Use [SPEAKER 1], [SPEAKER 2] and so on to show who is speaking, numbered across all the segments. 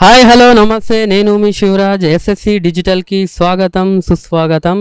[SPEAKER 1] hi hello నమస్తే నేను మీ Shivraj SSC డిజిటల్కి స్వాగతం సుస్వాగతం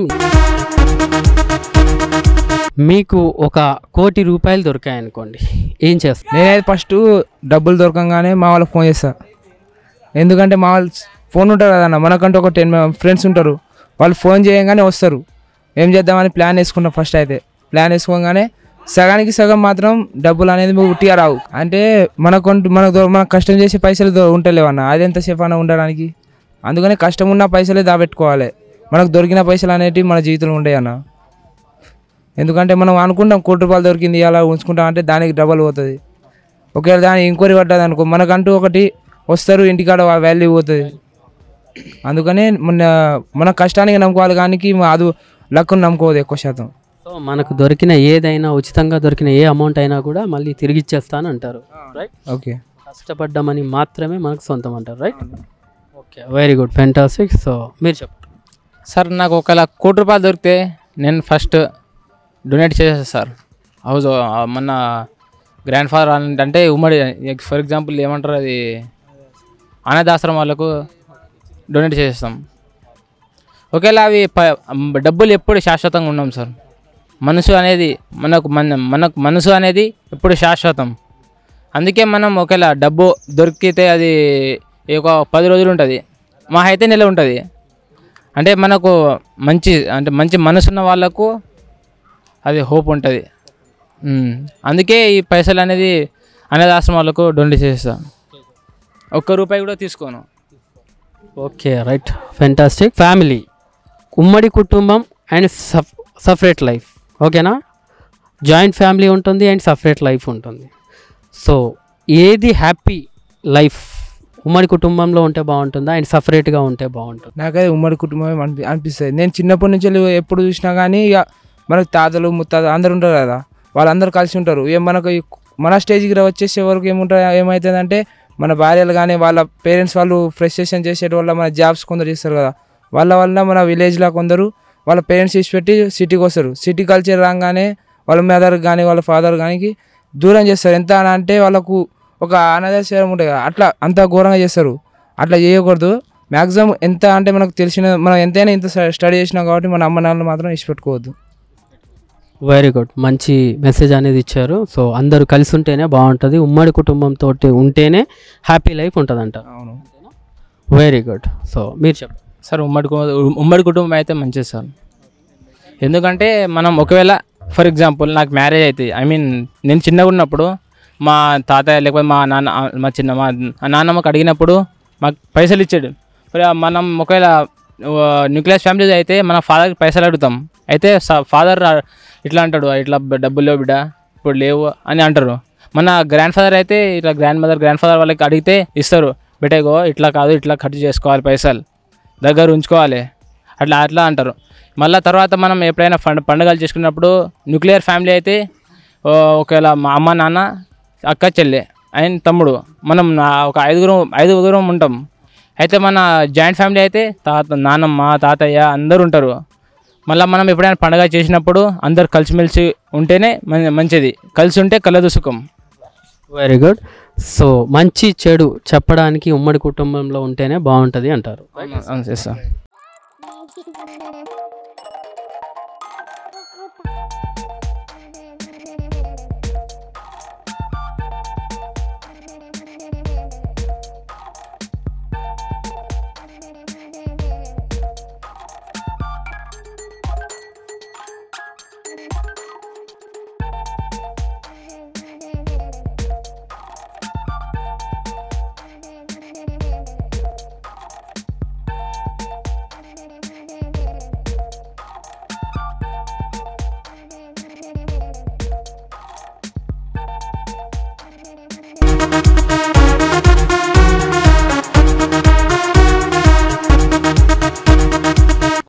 [SPEAKER 1] మీకు ఒక కోటి రూపాయలు దొరికాయనుకోండి ఏం చేస్తారు
[SPEAKER 2] నేనైతే ఫస్ట్ డబ్బులు దొరకంగానే మా వాళ్ళకి ఫోన్ చేస్తా ఎందుకంటే మా వాళ్ళు ఫోన్ ఉంటారు కదన్న మనకంటూ ఒక టెన్ ఫ్రెండ్స్ ఉంటారు వాళ్ళు ఫోన్ చేయగానే వస్తారు ఏం చేద్దామని ప్లాన్ వేసుకుంటాం ఫస్ట్ అయితే ప్లాన్ వేసుకోగానే సగానికి సగం మాత్రం డబ్బులు అనేది ఉట్టిగా రావు అంటే మనకు మనకు దొ- మనకు కష్టం చేసే పైసలు దొ- ఉంటలేవన్న అది ఎంతసేపు అన్న ఉండడానికి అందుకనే కష్టం ఉన్న పైసలే దాబెట్టుకోవాలి మనకు దొరికిన పైసలు అనేటివి మన జీవితంలో ఉండేవి అన్న ఎందుకంటే మనం అనుకుంటాం కోటి రూపాయలు దొరికింది అలా ఉంచుకుంటాం అంటే దానికి డబల్ పోతుంది ఒకవేళ దాని ఇంక్వైరీ పడ్డది అనుకో మనకంటూ ఒకటి వస్తారు ఇంటికాడ వాల్యూ పోతుంది అందుకనే మన మన కష్టానికి నమ్ముకోవాలి కానీ అది లక్కును నమ్ముకోవద్దు ఎక్కువ శాతం
[SPEAKER 1] సో మనకు దొరికిన ఏదైనా ఉచితంగా దొరికిన ఏ అమౌంట్ అయినా కూడా మళ్ళీ తిరిగి ఇచ్చేస్తాను అంటారు రైట్
[SPEAKER 2] ఓకే
[SPEAKER 1] కష్టపడ్డామని మాత్రమే మనకు సొంతం అంటారు right okay very good fantastic so మీరు చెప్పండి
[SPEAKER 3] సార్ నాకు ఒకవేళ కోటి రూపాయలు దొరికితే నేను ఫస్ట్ డొనేట్ చేసేస్తాను సార్ హౌస్ మన గ్రాండ్ ఫాదర్ అంటే ఉమ్మడి ఫర్ ఎగ్జాంపుల్ ఏమంటారు అది అనాథాశ్రమం వాళ్ళకు డొనేట్ చేసేస్తాం ఒకవేళ అవి ప డబ్బులు ఎప్పుడు శాశ్వతంగా ఉన్నాం సార్ మనసు అనేది మనకు మన మనకు మనసు అనేది ఎప్పుడు శాశ్వతం అందుకే మనం ఒకవేళ డబ్బు దొరికితే అది ఒక పది రోజులు ఉంటుంది మా అయితే నెల ఉంటుంది అంటే మనకు మంచి అంటే మంచి మనసున్న వాళ్ళకు అది హోప్ ఉంటుంది అందుకే ఈ పైసలు అనేది అనాథాశ్రమాలకు డొనేట్ చేస్తా ఒక్క రూపాయి కూడా తీసుకోను
[SPEAKER 1] ఓకే రైట్ ఫెంటాస్టిక్ ఫ్యామిలీ ఉమ్మడి కుటుంబం అండ్ సఫ్ సపరేట్ లైఫ్ ఓకేనా జాయింట్ ఫ్యామిలీ ఉంటుంది అండ్ సపరేట్ లైఫ్ ఉంటుంది సో ఏది హ్యాపీ లైఫ్ ఉమ్మడి కుటుంబంలో ఉంటే బాగుంటుందా అండ్ సపరేట్గా ఉంటే బాగుంటుంది
[SPEAKER 2] నాకైతే ఉమ్మడి కుటుంబమే అనిపి అనిపిస్తుంది నేను చిన్నప్పటి నుంచి వెళ్ళి ఎప్పుడు చూసినా కానీ ఇక మనకు తాతలు ముత్తాతలు అందరు ఉంటారు కదా వాళ్ళందరూ కలిసి ఉంటారు ఏం మనకు ఈ మన స్టేజ్కి వచ్చేసే వరకు ఏముంటుంది ఏమవుతుందంటే మన భార్యలు కానీ వాళ్ళ పేరెంట్స్ వాళ్ళు ఫ్రస్ట్రేషన్ చేసేటి వల్ల మన జాబ్స్ కొందరు చేస్తారు కదా వాళ్ళ వల్ల మన విలేజ్లో కొందరు వాళ్ళ పేరెంట్స్ ఇచ్చిపెట్టి సిటీకి వస్తారు సిటీ కల్చర్ రాగానే వాళ్ళ మదర్ కానీ వాళ్ళ ఫాదర్ కానీ దూరం చేస్తారు ఎంత అని అంటే వాళ్ళకు ఒక అనాథాశ్రయం ఉంటుంది కదా అట్లా అంత ఘోరంగా చేస్తారు అట్లా చేయకూడదు మ్యాక్సిమం ఎంత అంటే మనకు తెలిసిన మనం ఎంతైనా ఇంత స్టడీ చేసినాం కాబట్టి మన అమ్మ నాన్నలు మాత్రం ఇచ్చిపెట్టుకోవద్దు
[SPEAKER 1] వెరీ గుడ్ మంచి మెసేజ్ అనేది ఇచ్చారు సో అందరూ కలిసి ఉంటేనే బాగుంటుంది ఉమ్మడి కుటుంబంతో ఉంటేనే హ్యాపీ లైఫ్ ఉంటుంది అంటారు
[SPEAKER 2] అవును
[SPEAKER 1] వెరీ గుడ్ సో మీరు చెప్పండి
[SPEAKER 3] సార్ ఉమ్మడి కు- ఉమ్మడి కుటుంబం అయితే మంచిది సార్ ఎందుకంటే మనం ఒకవేళ ఫర్ ఎగ్జాంపుల్ నాకు మ్యారేజ్ అయితే ఐ మీన్ నేను చిన్నగా ఉన్నప్పుడు మా తాతయ్య లేకపోతే మా నాన్న మా చిన్న మా నాన్నమ్మకి అడిగినప్పుడు మాకు పైసలు ఇచ్చాడు మరి మనం ఒకవేళ న్యూక్లియస్ ఫ్యామిలీ అయితే మన ఫాదర్కి పైసలు అడుగుతాం అయితే ఫాదర్ ఇట్లా అంటాడు ఇట్లా డబ్బులు లేవు బిడ్డ ఇప్పుడు లేవు అని అంటారు మన గ్రాండ్ ఫాదర్ అయితే ఇట్లా గ్రాండ్ మదర్ గ్రాండ్ ఫాదర్ వాళ్ళకి అడిగితే ఇస్తారు బిడ్డగో ఇట్లా కాదు ఇట్లా ఖర్చు చేసుకోవాలి పైసలు దగ్గర ఉంచుకోవాలి అట్లా అట్లా అంటారు మళ్ళీ తర్వాత మనం ఎప్పుడైనా పండ పండుగలు చేసుకున్నప్పుడు న్యూక్లియర్ ఫ్యామిలీ అయితే ఓ, ఒకవేళ మా అమ్మ నాన్న అక్క చెల్లె అండ్ తమ్ముడు మనం నా- ఒక ఐదుగురం ఐదుగురం ఉంటాం అయితే మన జాయింట్ ఫ్యామిలీ అయితే తాత నాన్నమ్మ తాతయ్య అందరూ ఉంటారు మళ్ళీ మనం ఎప్పుడైనా పండుగ చేసినప్పుడు అందరు కలిసిమెలిసి ఉంటేనే మన- మంచిది కలిసి ఉంటే కలదు సుఖం
[SPEAKER 1] వెరీ గుడ్ సో మంచి చెడు చెప్పడానికి ఉమ్మడి కుటుంబంలో ఉంటేనే బాగుంటుంది అంటారు
[SPEAKER 3] అవును సార్